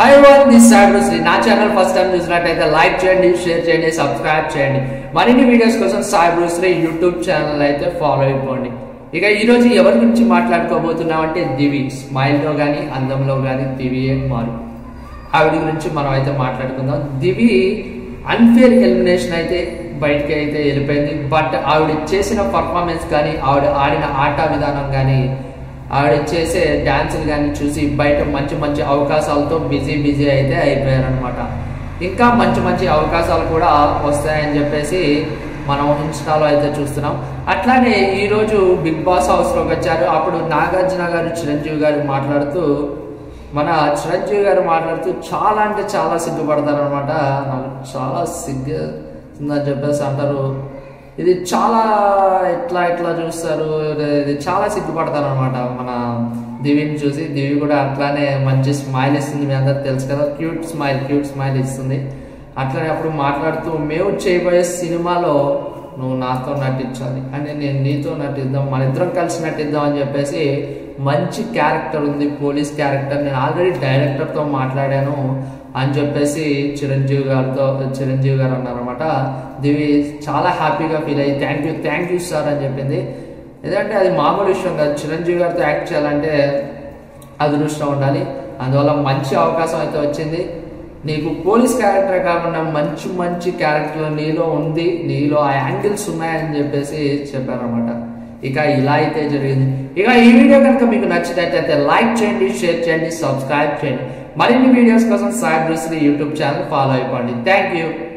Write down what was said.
hi వన్ దిస్ సాడ్ శ్రీ నా ఛానల్ ఫస్ట్ టైం చూసినట్టయితే లైక్ చేయండి షేర్ చేయండి సబ్స్క్రైబ్ చేయండి మరిన్ని వీడియోస్ కోసం సాయి బ్రూస్రీ యూట్యూబ్ ఛానల్ అయితే ఫాలో అయిపోండి ఇక ఈ రోజు ఎవరి గురించి మాట్లాడుకోబోతున్నాం అంటే దివి స్మైల్లో కానీ అందంలో కానీ దివియే మారు ఆవిడ గురించి మనం అయితే మాట్లాడుకుందాం దివి అన్ఫేర్ ఎలిమినేషన్ అయితే బయటకి అయితే వెళ్ళిపోయింది బట్ ఆవిడ చేసిన పర్ఫార్మెన్స్ కానీ ఆవిడ ఆడిన ఆట విధానం కానీ ఆవిడ చేసే డ్యాన్సులు కానీ చూసి బయట మంచి మంచి అవకాశాలతో బిజీ బిజీ అయితే అయిపోయారనమాట ఇంకా మంచి మంచి అవకాశాలు కూడా వస్తాయని చెప్పేసి మనం ఇన్స్టాలో అయితే చూస్తున్నాం అట్లానే ఈరోజు బిగ్ బాస్ హౌస్లోకి వచ్చారు అప్పుడు నాగార్జున గారు చిరంజీవి గారు మాట్లాడుతూ మన చిరంజీవి గారు మాట్లాడుతూ చాలా అంటే చాలా సిగ్గుపడతారు అనమాట నాకు చాలా సిగ్గు ఉందని చెప్పేసి అంటారు ఇది చాలా ఎట్లా ఎట్లా చూస్తారు ఇది చాలా సిగ్గుపడతారు అనమాట మన దివిని చూసి దివి కూడా అట్లానే మంచి స్మైల్ ఇస్తుంది మీ అందరికి తెలుసు కదా క్యూట్ స్మైల్ క్యూట్ స్మైల్ ఇస్తుంది అట్లనే అప్పుడు మాట్లాడుతూ మేము చేయబోయే సినిమాలో నువ్వు నాతో నటించాలి అంటే నేను నీతో నటిద్దాం మన ఇద్దరం కలిసి నటిద్దాం అని చెప్పేసి మంచి క్యారెక్టర్ ఉంది పోలీస్ క్యారెక్టర్ నేను ఆల్రెడీ డైరెక్టర్తో మాట్లాడాను అని చెప్పేసి చిరంజీవి గారితో చిరంజీవి గారు అన్నారనమాట దివి చాలా హ్యాపీగా ఫీల్ అయ్యి thank you thank you sir అని చెప్పింది ఎందుకంటే అది మామూలు విషయం కాదు చిరంజీవి గారితో యాక్ట్ చేయాలంటే అదృష్టం ఉండాలి అందువల్ల మంచి అవకాశం అయితే వచ్చింది నీకు పోలీస్ క్యారెక్టర్ కాకుండా మంచి మంచి క్యారెక్టర్ నీలో ఉంది నీలో ఆ యాంగిల్స్ ఉన్నాయని చెప్పేసి చెప్పారనమాట ఇక ఇలా అయితే జరిగింది ఇక ఈ వీడియో కనుక మీకు నచ్చినట్లయితే లైక్ చేయండి షేర్ చేయండి సబ్స్క్రైబ్ చేయండి మరిన్ని వీడియోస్ కోసం Sai Bruce Lee YouTube channel follow అయిపోండి థ్యాంక్ యూ